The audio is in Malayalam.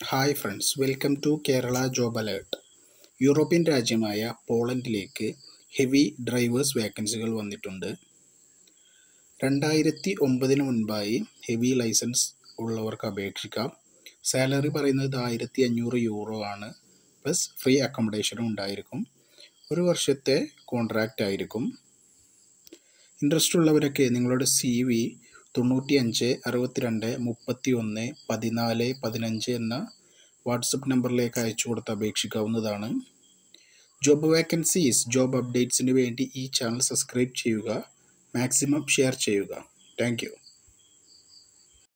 hi friends welcome to Kerala job alert European രാജ്യമായ പോളണ്ടിലേക്ക് ഹെവി ഡ്രൈവേഴ്സ് വേക്കൻസികൾ വന്നിട്ടുണ്ട് രണ്ടായിരത്തി ഒമ്പതിന് മുൻപായി ഹെവി ലൈസൻസ് ഉള്ളവർക്ക് അപേക്ഷിക്കാം സാലറി പറയുന്നത് ആയിരത്തി അഞ്ഞൂറ് യൂറോ ആണ് പ്ലസ് ഫ്രീ അക്കോമഡേഷനും ഉണ്ടായിരിക്കും ഒരു വർഷത്തെ കോൺട്രാക്റ്റ് ആയിരിക്കും ഇൻട്രസ്റ്റ് ഉള്ളവരൊക്കെ നിങ്ങളുടെ സി വി തൊണ്ണൂറ്റി അഞ്ച് അറുപത്തിരണ്ട് മുപ്പത്തി ഒന്ന് പതിനാല് പതിനഞ്ച് എന്ന വാട്സപ്പ് നമ്പറിലേക്ക് അയച്ചു കൊടുത്ത് അപേക്ഷിക്കാവുന്നതാണ് ജോബ് വേക്കൻസീസ് ജോബ് അപ്ഡേറ്റ്സിന് വേണ്ടി ഈ ചാനൽ സബ്സ്ക്രൈബ് ചെയ്യുക മാക്സിമം ഷെയർ ചെയ്യുക താങ്ക്